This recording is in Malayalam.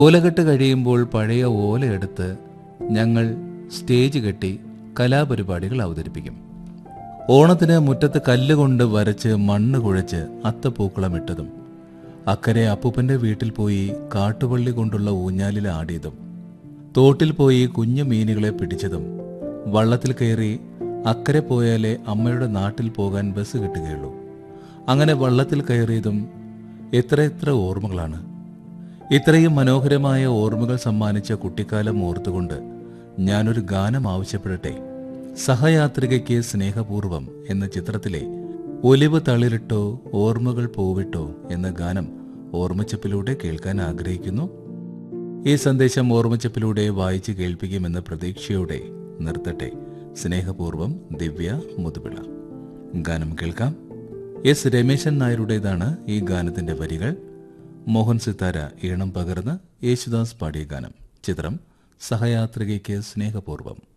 ഓലകെട്ട് കഴിയുമ്പോൾ പഴയ ഓലയെടുത്ത് ഞങ്ങൾ സ്റ്റേജ് കെട്ടി കലാപരിപാടികൾ അവതരിപ്പിക്കും ഓണത്തിന് മുറ്റത്ത് കല്ലുകൊണ്ട് വരച്ച് മണ്ണ് കുഴച്ച് അത്തപ്പൂക്കളമിട്ടതും അക്കരെ അപ്പൂപ്പന്റെ വീട്ടിൽ പോയി കാട്ടുപള്ളി കൊണ്ടുള്ള ഊഞ്ഞാലിൽ ആടിയതും തോട്ടിൽ പോയി കുഞ്ഞു മീനുകളെ പിടിച്ചതും വള്ളത്തിൽ കയറി അക്കരെ പോയാലേ അമ്മയുടെ നാട്ടിൽ പോകാൻ ബസ് കിട്ടുകയുള്ളൂ അങ്ങനെ വള്ളത്തിൽ കയറിയതും എത്ര എത്ര ഓർമ്മകളാണ് ഇത്രയും മനോഹരമായ ഓർമ്മകൾ സമ്മാനിച്ച കുട്ടിക്കാലം ഓർത്തുകൊണ്ട് ഞാനൊരു ഗാനം ആവശ്യപ്പെടട്ടെ സഹയാത്രികയ്ക്ക് സ്നേഹപൂർവം എന്ന ചിത്രത്തിലെ ഒലിവ് തളിരിട്ടോ ഓർമ്മകൾ പൂവിട്ടോ എന്ന ഗാനം ഓർമ്മച്ചപ്പിലൂടെ കേൾക്കാൻ ആഗ്രഹിക്കുന്നു ഈ സന്ദേശം ഓർമ്മച്ചപ്പിലൂടെ വായിച്ച് കേൾപ്പിക്കുമെന്ന പ്രതീക്ഷയോടെ നിർത്തട്ടെ സ്നേഹപൂർവം ദിവ്യ മുതുപിള ഗാനം കേൾക്കാം എസ് രമേശൻ നായരുടേതാണ് ഈ ഗാനത്തിന്റെ വരികൾ മോഹൻ സിത്താര ഈണം പകർന്ന് യേശുദാസ് പാടിയ ഗാനം ചിത്രം സഹയാത്രികയ്ക്ക് സ്നേഹപൂർവം